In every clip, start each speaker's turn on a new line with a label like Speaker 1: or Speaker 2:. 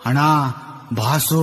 Speaker 1: ಅಣ್ಣ boss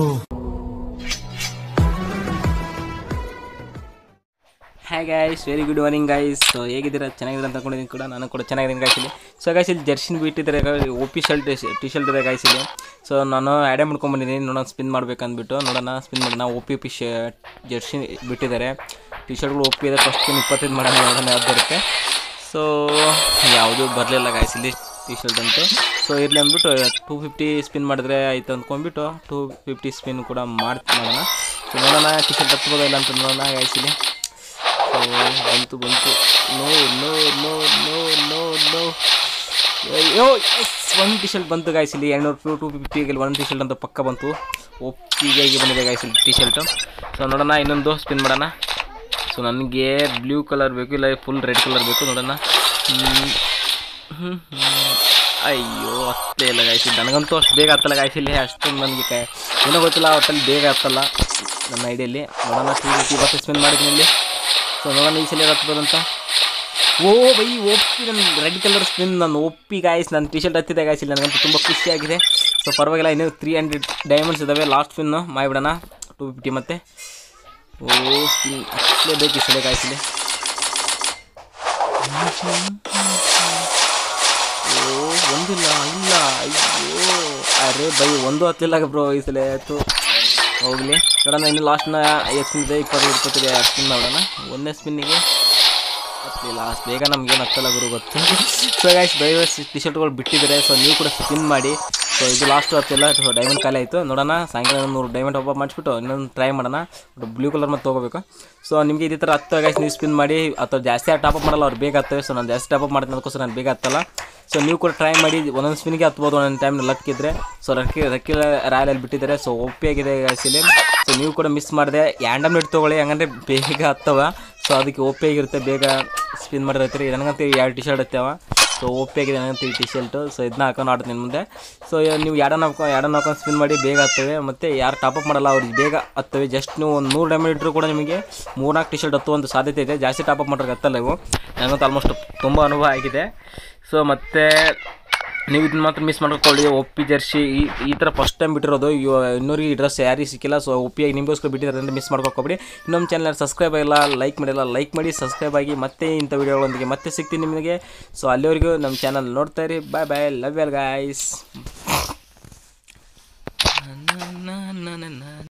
Speaker 2: hey guys very good morning guys so ಹೇಗಿದ್ದೀರಾ ಚೆನ್ನಾಗಿದ್ದೀರ ಅಂತ ಅನ್ಕೊಂಡಿದ್ದೀನಿ ಕೂಡ ನಾನು ಕೂಡ ಚೆನ್ನಾಗಿದ್ದೀನಿ ಗೈಸ್ ಇಲ್ಲಿ ಸೊ ಗೈಸ್ ಇಲ್ಲಿ ಜರ್ಸಿನ್ ಬಿಟ್ಟಿದ್ದಾರೆ O P shirt T shirt ಇದೆ ಗೈಸ್ ಇಲ್ಲಿ ಸೊ ನಾನು ಆ್ಯಡೇ ಮಾಡ್ಕೊಂಬಂದಿದ್ದೀನಿ ನೋಡೋಣ ಸ್ಪಿನ್ ಮಾಡ್ಬೇಕಂದ್ಬಿಟ್ಟು ನೋಡೋಣ ಸ್ಪಿನ್ ಮಾಡೋಣ O P P shirt jersey ಬಿಟ್ಟಿದ್ದಾರೆ ಟಿ ಶರ್ಟ್ಗಳು ಒ ಪಿ ಇದೆ ಫಸ್ಟ್ ಸ್ಪಿನ್ ಇಪ್ಪತ್ತೈದು ಮಾಡೋಣ ನೋಡೋಣ ಯಾವ್ದು ಬರುತ್ತೆ ಸೊ ಯಾವುದೂ ಬರಲಿಲ್ಲ ಗೈಸ್ ಇಲ್ಲಿ ಟಿ ಶರ್ಟ್ ಅಂತೂ ಸೊ ಇರಲಿ ಅಂದ್ಬಿಟ್ಟು ಟೂ ಫಿಫ್ಟಿ ಸ್ಪಿನ್ ಮಾಡಿದ್ರೆ ಆಯ್ತು ಅಂದ್ಕೊಂಡ್ಬಿಟ್ಟು ಟೂ ಫಿಫ್ಟಿ ಸ್ಪಿನ್ ಕೂಡ ಮಾಡ್ತಿ ಮಾಡೋಣ ಸೊ ನೋಡೋಣ ಟಿ ಶರ್ಟ್ ಹತ್ಬೋದಾ ಇಲ್ಲ ಅಂತ ನೋಡೋಣ ಗೈಸ್ ಇಲ್ಲಿ ಸೊ ಬಂತು ಬಂತು no no no no no no ಅಯ್ಯೋ ಎಸ್ ಒಂದು ಟಿ ಶರ್ಟ್ ಬಂತು ಗಾಯ್ಸ್ ಇಲ್ಲಿ ಎರಡುನೂರು ಟು ಟು ಫಿಫ್ಟಿಗೆ ಒಂದು ಟಿ ಶರ್ಟ್ ಅಂತ ಪಕ್ಕ ಬಂತು ಒಪ್ಪಿಗೆ ಬಂದಿದೆ ಗಾಯ್ಸ್ ಇಲ್ಲಿ ಟಿ ಶರ್ಟು ಸೊ ನೋಡೋಣ ಇನ್ನೊಂದು ಸ್ಪಿನ್ ಮಾಡೋಣ ಸೊ ನನಗೆ ಬ್ಲೂ ಕಲರ್ ಬೇಕು ಇಲ್ಲ ಫುಲ್ ರೆಡ್ ಕಲರ್ ಬೇಕು ನೋಡೋಣ ಹ್ಮ್. ಹ್ಮ್, ಹ್ಮ್. ಅಯ್ಯೋ ಅಷ್ಟೇ ಇಲ್ಲ ಗಾಯ್ಸ್ ನನಗಂತೂ ಅಷ್ಟು ಬೇಗ ಹತ್ತಲ್ಲ ಗಾಯ್ಸ್ ಇಲ್ಲಿ ಅಷ್ಟೊಂದು ನನಗೆ ಕೈ ಏನೋ ಗೊತ್ತಿಲ್ಲ ಒಟ್ಟಲ್ಲಿ ಬೇಗ ಹತ್ತಲ್ಲ ನನ್ನ ಐಡಿಯಲ್ಲಿ ನೋಡೋಣ ಟೂ ಫಿಫ್ಟಿ ಇವತ್ತು ಸ್ಪಿನ್ ಮಾಡಿದ್ದೀನಿ ಇಲ್ಲಿ ಸೊ ನೋಡೋಣ ಈ ಸಲ ಹತ್ಬೋದಂತ ಓ ಬೈ ಒಪ್ಪಿ ನನ್ನ ರೆಡ್ ಕಲರ್ ಸ್ಪಿನ್ ನಾನು ಒಪ್ಪಿ ಗಾಯ್ಸ್ ನನ್ನ ಟಿ ಶರ್ಟ್ ಹತ್ತಿದೆ ಗಾಯ್ಸ್ ಇಲ್ಲಿ ನನಗಂತೂ ತುಂಬ ಖುಷಿಯಾಗಿದೆ ಸೊ ಪರವಾಗಿಲ್ಲ ಇನ್ನೂ ತ್ರೀ ಹಂಡ್ರೆಡ್ ಡೈಮಂಡ್ಸ್ ಇದ್ದಾವೆ ಲಾಸ್ಟ್ ಸ್ಪಿನ್ನು ಮಾಡಿಬಿಡೋಣ ಟೂ ಫಿಫ್ಟಿ ಮತ್ತೆ ಓ ಸ್ಪಿನ್ ಹತ್ತಲೇಬೇಕು ಈ ಸಲ ಗಾಯ್ಸ್ ಇಲ್ಲಿ ಓ ಒಂದಿಲ್ಲ ಇಲ್ಲ ಅಯ್ಯೋ ಅರೆ ಬೈ ಒಂದು ಹತ್ತಲಿಲ್ಲ ಬ್ರೋ ಈ ಸಲ ಆಯಿತು ಹೋಗಲಿ ನೋಡೋಣ ಇನ್ನು ಲಾಸ್ಟ್ನ ಐದು ಸ್ಪಿನ್ ಇದೆ ಇಪ್ಪತ್ತು ಇಪ್ಪತ್ತಿದೆ ಎರಡು ಸ್ಪಿನ್ ನೋಡೋಣ ಒಂದನೇ ಸ್ಪಿನ್ನಿಗೆ ಹತ್ತಲಿಲ್ಲ ಅಷ್ಟು ಬೇಗ ನಮ್ಗೇನು ಹತ್ತಲ್ಲ ಗುರು ಗೊತ್ತು ಸೊ ಗೈಸ್ ಡೈವರ್ಸ್ ಟಿ ಶರ್ಟ್ಗಳು ಬಿಟ್ಟಿದ್ದಾರೆ ಸೊ ನೀವು ಕೂಡ ಸ್ಪಿನ್ ಮಾಡಿ ಸೊ ಇದು ಲಾಸ್ಟು ಹತ್ತಿಲ್ಲ ಸೊ ಡೈಮಂಡ್ ಖಾಲಿ ಆಯಿತು ನೋಡೋಣ ಸಾಯಂಕಾಲ ನೂರು ಡೈಮಂಡ್ ಟಾಪ್ ಮಾಡಿಸ್ಬಿಟ್ಟು ಇನ್ನೊಂದು ಟ್ರೈ ಮಾಡೋಣ ಬ್ಲೂ ಕಲರ್ ಮತ್ತೆ ತೊಗೋಬೇಕು ಸೊ ನಿಮಗೆ ಇದೇ ಥರ ಹತ್ತು ಗೈಸ್ ನೀವು ಸ್ಪಿನ್ ಮಾಡಿ ಅಥವಾ ಜಾಸ್ತಿ ಟಾಪ್ ಮಾಡಲ್ಲ ಅವ್ರು ಬೇಗ ಹತ್ತವೆ ಸೊ ನಾನು ಜಾಸ್ತಿ ಟಾಪ್ ಮಾಡ್ತೀನಿ ಅದಕ್ಕೋಸ್ಕರ ನಾನು ಬೇಗ ಹತ್ತಲ್ಲ ಸೊ ನೀವು ಕೂಡ ಟ್ರೈ ಮಾಡಿ ಒಂದೊಂದು ಸ್ಪಿನ್ಗೆ ಹತ್ಬೋದು ಒಂದೊಂದು ಟೈಮ್ ಲಕ್ ಇದ್ದರೆ ಸೊ ರಕ್ಕಿ ರಕ್ಕಿ ರಾಯಲಲ್ಲಿ ಬಿಟ್ಟಿದ್ದಾರೆ ಸೊ ಒಪ್ಪಿ ಆಗಿದೆ guys ಇಲ್ಲಿ ಸೊ ನೀವು ಕೂಡ ಮಿಸ್ ಮಾಡಿದೆ ಯಾಂಡಮ್ ನೆಟ್ ತೊಗೊಳ್ಳಿ ಹಂಗಂದ್ರೆ ಬೇಗ ಹತ್ತವ ಸೊ ಅದಕ್ಕೆ ಒಪ್ಪಿ ಆಗಿರುತ್ತೆ ಬೇಗ ಸ್ಪಿನ್ ಮಾಡಿರತ್ತೀರಿ ನನಗಂತೂ ಎರಡು ಟಿ ಶರ್ಟ್ ಹತ್ತವ ಸೊ ಒಪ್ಪಿ ಆಗಿದೆ ನನಗಂತೂ ಈ ಟಿ ಶರ್ಟು ಸೊ ಇದನ್ನ ಹಾಕೊಂಡು ಆಡ್ತೀನಿ ನಿನ್ನ ಮುಂದೆ ಸೊ ನೀವು ಎರಡನ್ನ ಹಾಕೊ ಎರಡನ್ನ ಹಾಕೊಂಡು ಸ್ಪಿನ್ ಮಾಡಿ ಬೇಗ ಹತ್ತವೆ ಮತ್ತು ಯಾರು ಟಾಪಪ್ ಮಾಡಲ್ಲ ಅವ್ರಿಗೆ ಬೇಗ ಹತ್ತವೆ ಜಸ್ಟ್ ನೀವು ಒಂದು ನೂರು ಡೈಮಂಡ್ ಇಟ್ಟರು ಕೂಡ ನಿಮಗೆ ಮೂರ್ನಾಲ್ಕು ಟಿ ಶರ್ಟ್ ಹತ್ತುವಂಥ ಸಾಧ್ಯತೆ ಇದೆ ಜಾಸ್ತಿ ಟಾಪಪ್ ಮಾಡೋರಿಗೆ ಹತ್ತಲ್ಲ ಇವು ನನಗಂತೂ ಆಲ್ಮೋಸ್ಟ್ ತುಂಬ ಅನುಭವ ಆಗಿದೆ ಸೊ ಮತ್ತು ನೀವು ಇದನ್ನ ಮಾತ್ರ ಮಿಸ್ ಮಾಡ್ಕೊಳ್ಳಿ ಒಪ್ಪಿ ಜರ್ಸಿ ಈ ಈ ಥರ ಫಸ್ಟ್ ಟೈಮ್ ಬಿಟ್ಟಿರೋದು ಇವ ಇನ್ನೂರಿಗೆ ಡ್ರೆಸ್ ಯಾರಿಗೆ ಸಿಕ್ಕಿಲ್ಲ ಸೊ ಒಪ್ಪಿಯಾಗಿ ನಿಮಗೋಸ್ಕರ ಬಿಟ್ಟಿದ್ದಾರೆ ಅಂತ ಮಿಸ್ ಮಾಡ್ಕೊಬೇಡಿ ಇನ್ನೊಂದು ಚಾನಲ್ ಸಬ್ಸ್ಕ್ರೈಬ್ ಆಗಿಲ್ಲ ಲೈಕ್ ಮಾಡಿಲ್ಲ ಲೈಕ್ ಮಾಡಿ ಸಬ್ಸ್ಕ್ರೈಬ್ ಆಗಿ ಮತ್ತೆ ಇಂಥ ವಿಡಿಯೋಗಳೊಂದಿಗೆ ಮತ್ತೆ ಸಿಗ್ತೀನಿ ನಿಮಗೆ ಸೊ ಅಲ್ಲಿವರೆಗೂ ನಮ್ಮ ಚಾನಲ್ ನೋಡ್ತಾ ಇರಿ ಬಾಯ್ ಬಾಯ್ ಲವ್ ಯಲ್ ಗಾಯ್ಸ್